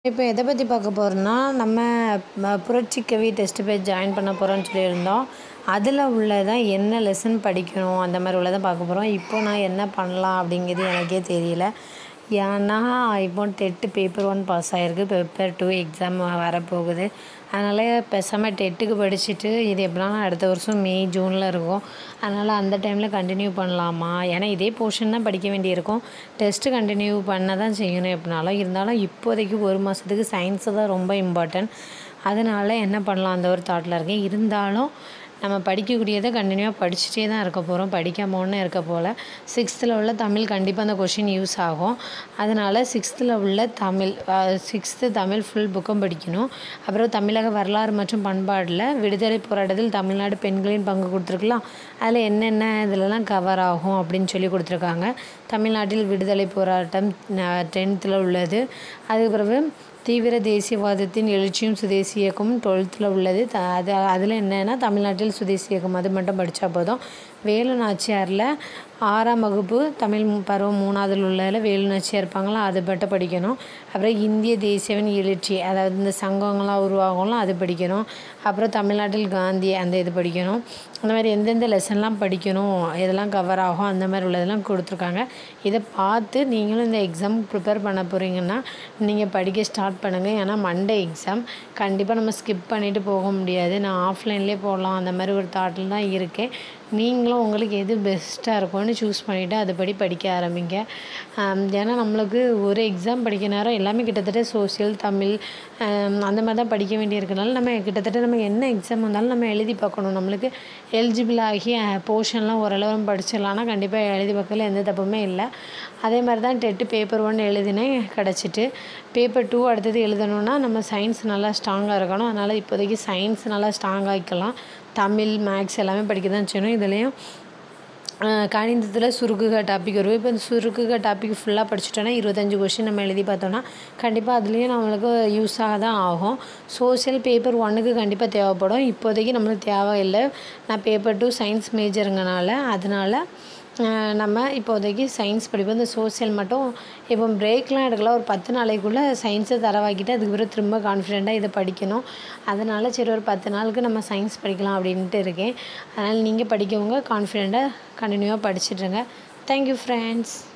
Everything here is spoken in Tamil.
இப்போ எதை பற்றி பார்க்க போகிறோம்னா நம்ம ம- புரட்சி கவி டெஸ்ட் பேஜ் ஜாயின் பண்ண போகிறோம்னு சொல்லியிருந்தோம் அதில் உள்ளதான் என்ன லெசன் படிக்கணும் அந்த மாதிரி உள்ளதான் பார்க்க போகிறோம் இப்போ நான் என்ன பண்ணலாம் அப்படிங்கிறது எனக்கே தெரியல ஏன்னா இப்போ டெட்டு பேப்பர் ஒன் பாஸ் ஆகிருக்கு பேப்பர் டூ எக்ஸாம் வரப்போகுது அதனால் பேசாமல் டெட்டுக்கு படிச்சுட்டு இது எப்படின்னா அடுத்த வருஷம் மே ஜூனில் இருக்கும் அதனால் அந்த டைமில் கண்டினியூ பண்ணலாமா ஏன்னா இதே போர்ஷன் தான் படிக்க வேண்டியிருக்கும் டெஸ்ட்டு கண்டினியூ பண்ண தான் செய்யணும் எப்படினாலும் இருந்தாலும் இப்போதைக்கு ஒரு மாதத்துக்கு சயின்ஸு தான் ரொம்ப இம்பார்ட்டன்ட் அதனால் என்ன பண்ணலாம் அந்த ஒரு தாட்டில் இருக்கேன் இருந்தாலும் நம்ம படிக்கக்கூடியதை கண்டினியூவாக படிச்சுட்டே தான் இருக்க போகிறோம் படிக்காம ஒன்றும் இருக்க போல் சிக்ஸ்த்தில் உள்ள தமிழ் கண்டிப்பாக அந்த கொஷின் யூஸ் ஆகும் அதனால் சிக்ஸ்த்தில் உள்ள தமிழ் சிக்ஸ்த்து தமிழ் ஃபுல் புக்கும் படிக்கணும் அப்புறம் தமிழக வரலாறு மற்றும் பண்பாடில் விடுதலை போராட்டத்தில் தமிழ்நாடு பெண்களின் பங்கு கொடுத்துருக்கலாம் அதில் என்னென்ன இதிலலாம் கவர் ஆகும் அப்படின்னு சொல்லி கொடுத்துருக்காங்க தமிழ்நாட்டில் விடுதலை போராட்டம் டென்த்தில் உள்ளது அதுக்கு பிறகு தீவிர தேசியவாதத்தின் எழுச்சியும் சுதேசி இயக்கமும் டுவெல்த்தில் உள்ளது த அது அதில் என்னென்னா தமிழ்நாட்டில் சுதேசி இயக்கம் அது மட்டும் படித்தா போதும் வேலு நாச்சியாரில் ஆறாம் வகுப்பு தமிழ் மு- பருவம் மூணாவதில் உள்ளதில் வேலு நாச்சியார் இருப்பாங்களா அது மட்டும் படிக்கணும் அப்புறம் இந்திய தேசியவன் எழுச்சி அதாவது இந்த சங்கங்கள்லாம் உருவாகும்ல அது படிக்கணும் அப்புறம் தமிழ்நாட்டில் காந்தி அந்த இது படிக்கணும் அந்த மாதிரி எந்தெந்த லெசன்லாம் படிக்கணும் இதெல்லாம் கவர் ஆகும் அந்த மாதிரி உள்ளதெல்லாம் கொடுத்துருக்காங்க இதை பார்த்து நீங்களும் இந்த எக்ஸாம் ப்ரிப்பேர் பண்ண போகிறீங்கன்னா நீங்கள் படிக்க ஸ்டார்ட் பண்ணுங்கள் ஏன்னா மண்டே எக்ஸாம் கண்டிப்பாக நம்ம ஸ்கிப் பண்ணிவிட்டு போக முடியாது நான் ஆஃப்லைன்லேயே போடலாம் அந்த மாதிரி ஒரு தாட்டில் தான் இருக்கேன் நீங்களும் உங்களுக்கு எது பெஸ்ட்டாக இருக்கும்னு சூஸ் பண்ணிவிட்டு அதுபடி படிக்க ஆரம்பிங்க ஆம், ஏன்னா நம்மளுக்கு ஒரு எக்ஸாம் படிக்க நேரம் எல்லாமே கிட்டத்தட்ட சோசியல் தமிழ் ஆம், அந்த மாதிரி தான் படிக்க வேண்டியிருக்கனால நம்ம கிட்டத்தட்ட நம்ம என்ன எக்ஸாம் வந்தாலும் நம்ம எழுதி பார்க்கணும் நம்மளுக்கு எலிஜிபிள் ஆகி போர்ஷன்லாம் ஓரளவு நம்ம படிச்சிடலாம்னா கண்டிப்பாக எழுதி பார்க்கல எந்த தப்புமே இல்லை அதே மாதிரி தான் டெட்டு பேப்பர் ஒன் எழுதினேன் கிடச்சிட்டு பேப்பர் டூ அடுத்தது எழுதணும்னா நம்ம சயின்ஸ் நல்லா ஸ்ட்ராங்காக இருக்கணும் அதனால் இப்போதைக்கு சயின்ஸ் நல்லா ஸ்ட்ராங் ஆகிக்கலாம் தமிழ் மேக்ஸ் எல்லாமே படிக்க தான் செய்யணும் இதுலேயும் கணிதத்தில் சுருக்குக டாபிக் வரும் இப்போ இந்த சுருக்குக டாபிக் ஃபுல்லாக படிச்சிட்டோன்னா இருபத்தஞ்சு கொஷின் நம்ம எழுதி பார்த்தோன்னா கண்டிப்பாக அதுலேயும் நம்மளுக்கு யூஸாக தான் ஆகும் சோஷியல் பேப்பர் ஒன்றுக்கு கண்டிப்பாக தேவைப்படும் இப்போதைக்கு நம்மளுக்கு தேவையில்லை நான் பேப்பர் டூ சயின்ஸ் மேஜருங்கனால அதனால் அஹ், நம்ம இப்போதைக்கு சயின்ஸ் படிப்போம் இந்த சோஷியல் மட்டும் இப்போ பிரேக்லாம் எடுக்கலாம் ஒரு பத்து நாளைக்குள்ளே சயின்ஸை தரவாக்கிட்டு அதுக்கு பிறகு திரும்ப கான்ஃபிடெண்ட்டாக இதை படிக்கணும் அதனால் சரி ஒரு பத்து நாளுக்கு நம்ம சயின்ஸ் படிக்கலாம் அப்படின்ட்டு இருக்கேன் அதனால் நீங்கள் படிக்கவங்க கான்ஃபிடெண்ட்டாக கண்டினியூவாக படிச்சிட்ருங்க தேங்க்யூ ஃப்ரெண்ட்ஸ்